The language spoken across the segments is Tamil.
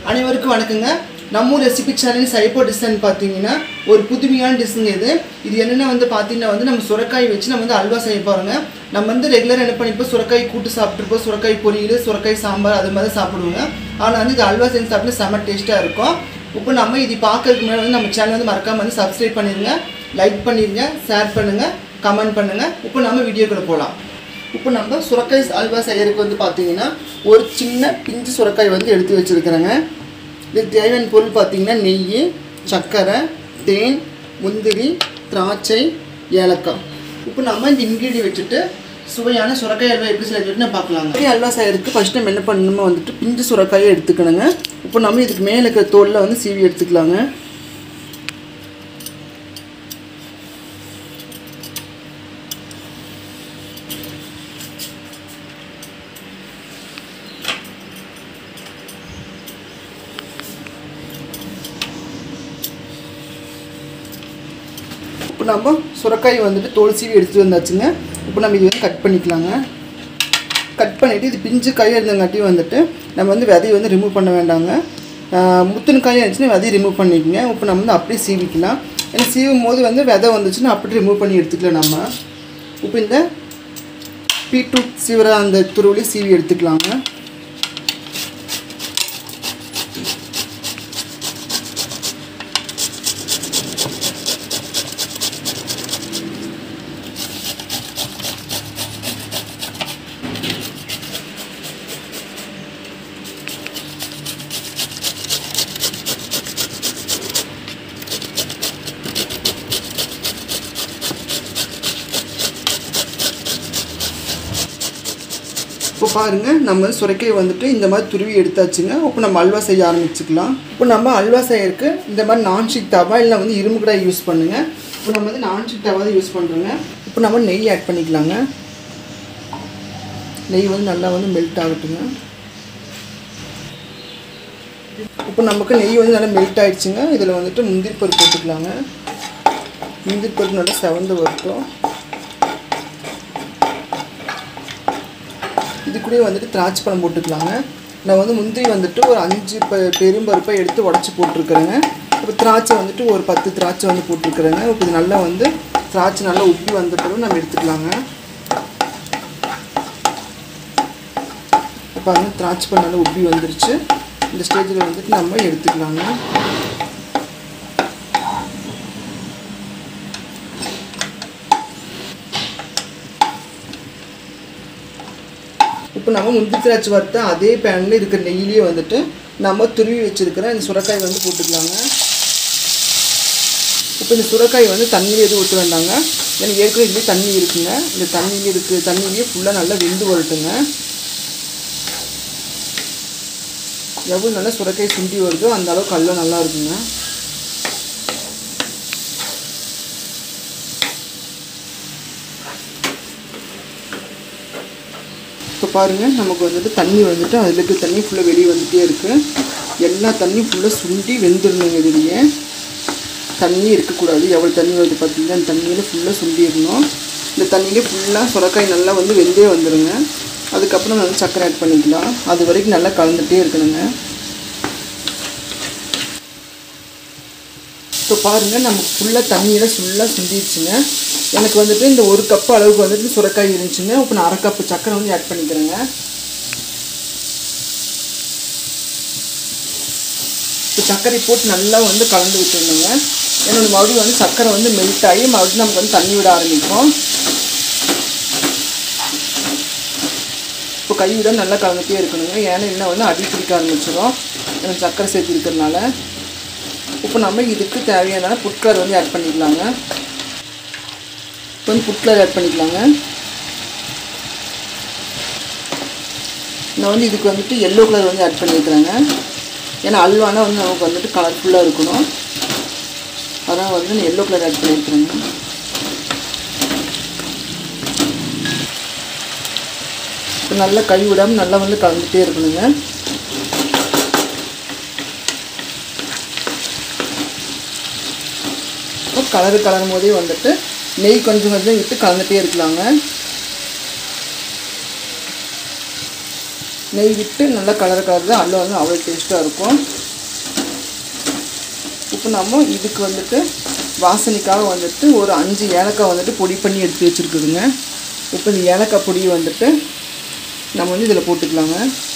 அனைவருக்கும் வணக்கங்க நம்ம ஊர் ரெசிபி சேனல் சைப்போ டிஷ்ஷன் பார்த்தீங்கன்னா ஒரு புதுமையான டிஷ்ஷுங்க இது இது என்னென்னா வந்து பார்த்தீங்கன்னா வந்து நம்ம சுரக்காய் வச்சு நம்ம வந்து அல்வா செய்ய போகிறோங்க நம்ம வந்து ரெகுலராக என்ன பண்ணிப்போம் சுரக்காய் கூட்டு சாப்பிட்ருப்போம் சுரக்காய் பொரியல் சுரக்காய் சாம்பார் அது மாதிரி சாப்பிடுவோங்க ஆனால் வந்து இது அல்வா செஞ்சு சாப்பிட்டு செம்ம டேஸ்ட்டாக இருக்கும் இப்போ நம்ம இது பார்க்கறதுக்கு முன்னாடி வந்து நம்ம சேனல் வந்து மறக்காம வந்து சப்ஸ்கிரைப் பண்ணிடுங்க லைக் பண்ணிடுங்க ஷேர் பண்ணுங்கள் கமெண்ட் பண்ணுங்கள் இப்போ நம்ம வீடியோக்குள்ள போகலாம் இப்போ நம்ம சுரக்காய் அல்வா செய்யறதுக்கு வந்து பார்த்தீங்கன்னா ஒரு சின்ன பிஞ்சு சுரக்காய் வந்து எடுத்து வச்சுருக்கிறேங்க இதுக்கு தேவையான பொருள் பார்த்தீங்கன்னா நெய் சர்க்கரை தேன் முந்திரி திராட்சை ஏலக்காய் இப்போ நம்ம இந்த இன்க்ரீடியன் வச்சுட்டு சுவையான சுரக்காய் அல்வா எப்படி செய்யறது நான் பார்க்கலாங்க சுரக்காய் அல்வா செய்யறதுக்கு ஃபஸ்ட் நம்ம என்ன பண்ணணுமோ வந்துட்டு பிஞ்சு சுரக்காயை எடுத்துக்கணுங்க இப்போ நம்ம இதுக்கு மேலே இருக்கிற தோலில் வந்து சீவி எடுத்துக்கலாங்க இப்போ நம்ம சுரக்காய் வந்துட்டு தோல் சீவி எடுத்துகிட்டு வந்தாச்சுங்க இப்போ நம்ம இது வந்து கட் பண்ணிக்கலாங்க கட் பண்ணிவிட்டு இது பிஞ்சு காயாக இருந்தங்காட்டி வந்துட்டு நம்ம வந்து விதையை வந்து ரிமூவ் பண்ண வேண்டாங்க முத்தின காயாக இருந்துச்சுன்னா விதையை ரிமூவ் பண்ணிக்கங்க இப்போ நம்ம வந்து அப்படியே சீவிக்கலாம் ஏன்னா சீவும் போது வந்து விதை வந்துச்சுன்னா அப்படியே ரிமூவ் பண்ணி எடுத்துக்கலாம் நம்ம இப்போ இந்த பீட்ரூட் சீவர அந்த துருவிலே சீவி எடுத்துக்கலாங்க இப்போ பாருங்கள் நம்ம சுரைக்காய் வந்துட்டு இந்த மாதிரி துருவி எடுத்தாச்சுங்க இப்போ நம்ம அல்வா செய்ய ஆரம்பிச்சுக்கலாம் இப்போ நம்ம அல்வா செய்யறதுக்கு இந்த மாதிரி நான்ஸ்டிக் தவா இல்லை வந்து இரும்பு கடாய் யூஸ் பண்ணுங்கள் இப்போ நம்ம வந்து நான்ஸ்டிக் தவா தான் யூஸ் பண்ணுறோங்க இப்போ நம்ம நெய் ஆட் பண்ணிக்கலாங்க நெய் வந்து நல்லா வந்து மெல்ட் ஆகட்டுங்க இப்போ நமக்கு நெய் வந்து நல்லா மெல்ட் ஆகிடுச்சுங்க இதில் வந்துட்டு முந்திரி பருப்பு போட்டுக்கலாங்க முந்திரி பருப்பு நல்லா செவந்து வரட்டும் இது கூட வந்துட்டு திராட்சை பழம் போட்டுக்கலாங்க நான் வந்து முந்திரி வந்துட்டு ஒரு அஞ்சு ப பெரும்பருப்பை எடுத்து உடச்சி போட்டிருக்கிறேங்க இப்போ திராட்சை வந்துட்டு ஒரு பத்து திராட்சை வந்து போட்டிருக்கிறேங்க இப்போ இது நல்லா வந்து திராட்சை நல்லா உப்பி வந்த பிறகு நம்ம எடுத்துக்கலாங்க இப்போ வந்து திராட்சை பழம் நல்லா உப்பி வந்துருச்சு இந்த ஸ்டேஜில் வந்துட்டு நம்ம எடுத்துக்கலாங்க இப்போ நம்ம முந்திரி திராட்சை வறுத்த அதே பேனில் இருக்கிற நெய்யிலேயே வந்துட்டு நம்ம துருவி வச்சுருக்கிற இந்த சுரக்காய் வந்து போட்டுக்கலாங்க இப்போ இந்த சுரக்காய் வந்து தண்ணியில் எதுவும் ஊற்ற வேண்டாங்க ஏன்னா ஏற்கனவே இதுலேயே தண்ணி இருக்குங்க இந்த தண்ணியிலே இருக்குது தண்ணியிலேயே ஃபுல்லாக நல்லா வெந்து வரட்டுங்க எவ்வளோ நல்லா சுரக்காய் சுண்டி வருதோ அந்த அளவுக்கு கல்லும் நல்லா இருக்குங்க இப்போ பாருங்கள் நமக்கு வந்துட்டு தண்ணி வந்துட்டு அதில் இருக்க தண்ணி ஃபுல்லாக வெளியே வந்துகிட்டே இருக்குது எல்லா தண்ணியும் ஃபுல்லாக சுண்டி வெந்துடணுங்க இதுலேயே தண்ணி இருக்கக்கூடாது எவ்வளோ தண்ணி வருது பார்த்தீங்கன்னா அந்த தண்ணியில் ஃபுல்லாக சுண்டிடணும் இந்த தண்ணியிலே ஃபுல்லாக சுரக்காய் நல்லா வந்து வெந்தே வந்துடுங்க அதுக்கப்புறம் நம்ம வந்து சர்க்கரை ஆட் பண்ணிக்கலாம் அது வரைக்கும் நல்லா கலந்துகிட்டே இருக்கணுங்க இப்போ பாருங்கள் நமக்கு ஃபுல்லாக தண்ணியெல்லாம் ஃபுல்லாக சுண்டிடுச்சுங்க எனக்கு வந்துட்டு இந்த ஒரு கப்பு அளவுக்கு வந்துட்டு சுரக்காய் இருந்துச்சுங்க இப்போ நான் அரை கப்பு சக்கரை வந்து ஆட் பண்ணிக்கிறேங்க இப்போ சர்க்கரை போட்டு நல்லா வந்து கலந்து விட்டுருணுங்க ஏன்னா மறுபடியும் வந்து சர்க்கரை வந்து மெல்ட் ஆகி மறுபடியும் நமக்கு வந்து தண்ணி விட ஆரம்பிக்கும் இப்போ கை விட நல்லா கலந்துட்டே இருக்கணுங்க ஏன்னா இன்னும் வந்து அடி பிடிக்க ஆரம்பிச்சிடும் ஏன்னா சர்க்கரை சேர்த்து இருக்கிறதுனால இப்போ நம்ம இதுக்கு தேவையான ஃபுட் கலர் வந்து ஆட் பண்ணிக்கலாங்க இப்போ வந்து ஃபுட் கலர் ஆட் பண்ணிக்கலாங்க நான் வந்து இதுக்கு வந்துட்டு எல்லோ கலர் வந்து ஆட் பண்ணியிருக்கிறேங்க ஏன்னா அல்வானா வந்து நமக்கு வந்துட்டு கலர்ஃபுல்லாக இருக்கணும் அதான் வந்து நான் எல்லோ கலர் ஆட் பண்ணியிருக்கிறேங்க இப்போ நல்லா கை விடாமல் நல்லா வந்து கலந்துகிட்டே இருக்கணுங்க இப்போ கலரு கலரும் போதே வந்துட்டு நெய் கொஞ்சம் கொஞ்சம் விட்டு கலந்துகிட்டே இருக்கலாங்க நெய் விட்டு நல்லா கலர் கலர் தான் அல்வா வந்து அவ்வளோ டேஸ்ட்டாக இருக்கும் இப்போ நம்ம இதுக்கு வந்துட்டு வாசனைக்காக வந்துட்டு ஒரு அஞ்சு ஏலக்காய் வந்துட்டு பொடி பண்ணி எடுத்து வச்சுருக்குதுங்க இப்போ இந்த ஏலக்காய் பொடியை வந்துட்டு நம்ம வந்து இதில் போட்டுக்கலாங்க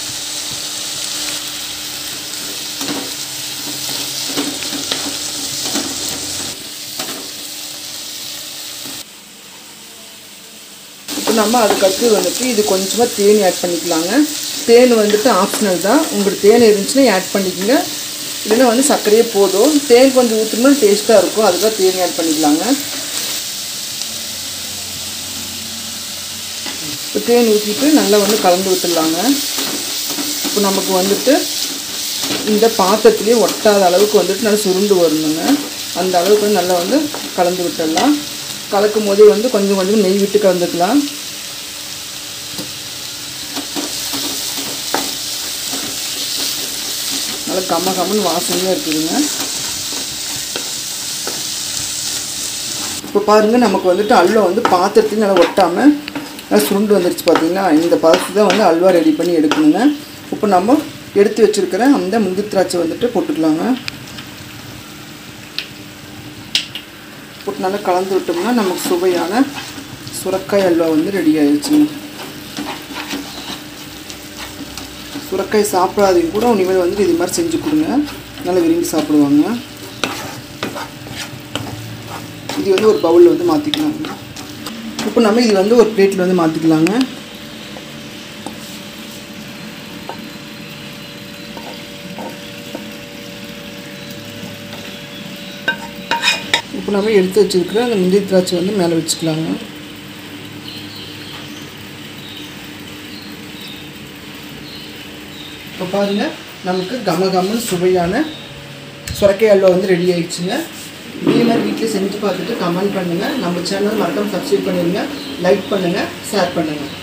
இப்போ நம்ம அதுக்கடுத்து வந்துட்டு இது கொஞ்சமாக தேன் ஆட் பண்ணிக்கலாங்க தேன் வந்துட்டு ஆப்ஷனல் தான் உங்களுக்கு தேன் இருந்துச்சுன்னா ஆட் பண்ணிக்கோங்க இல்லைன்னா வந்து சர்க்கரையே போதும் தேன் கொஞ்சம் ஊற்றணும் டேஸ்ட்டாக இருக்கும் அதுக்காக தேன் ஆட் பண்ணிக்கலாங்க இப்போ தேன் ஊற்றிட்டு நல்லா வந்து கலந்து விட்டுடலாங்க இப்போ நமக்கு வந்துட்டு இந்த பாத்திரத்துலேயே ஒட்டாத அளவுக்கு வந்துட்டு நல்லா சுருண்டு வரணுங்க அந்த அளவுக்கு வந்து நல்லா வந்து கலந்து விட்டுடலாம் கலக்கும் போதே வந்து கொஞ்சம் கொஞ்சம் நெய் விட்டு கலந்துக்கலாம் நல்லா கம்ம கம்மன்னு வாசனையாக இருக்குதுங்க இப்போ பாருங்கள் நமக்கு வந்துட்டு அல்வா வந்து பாத்திரத்துலையும் நல்லா ஒட்டாமல் நல்லா சுருண்டு வந்துருச்சு பார்த்தீங்கன்னா இந்த பதத்து தான் வந்து அல்வா ரெடி பண்ணி எடுக்கணுங்க இப்போ நம்ம எடுத்து வச்சுருக்கிற அந்த முந்திரி திராட்சை வந்துட்டு போட்டுக்கலாங்க போட்டு நல்லா கலந்து விட்டோம்னா நமக்கு சுவையான சுரக்காய் அல்வா வந்து ரெடி ஆயிடுச்சுங்க சுரக்காய் சாப்பிடாதவங்க கூட இனிமேல் வந்துட்டு இது மாதிரி செஞ்சு கொடுங்க நல்லா விரும்பி சாப்பிடுவாங்க இது வந்து ஒரு பவுலில் வந்து மாற்றிக்கலாங்க இப்போ நம்ம இது வந்து ஒரு பிளேட்டில் வந்து மாற்றிக்கலாங்க இப்போ நம்ம எடுத்து வச்சுருக்கிற அந்த முந்திரி திராட்சை வந்து மேலே வச்சுக்கலாங்க இப்போ பாருங்கள் நமக்கு கம கமன்னு சுவையான சுரக்காய் அல்வா வந்து ரெடி ஆயிடுச்சுங்க இதே மாதிரி வீட்டில் செஞ்சு பார்த்துட்டு கமெண்ட் பண்ணுங்கள் நம்ம சேனல் மறக்காம சப்ஸ்கிரைப் பண்ணிடுங்க லைக் பண்ணுங்கள் ஷேர் பண்ணுங்கள்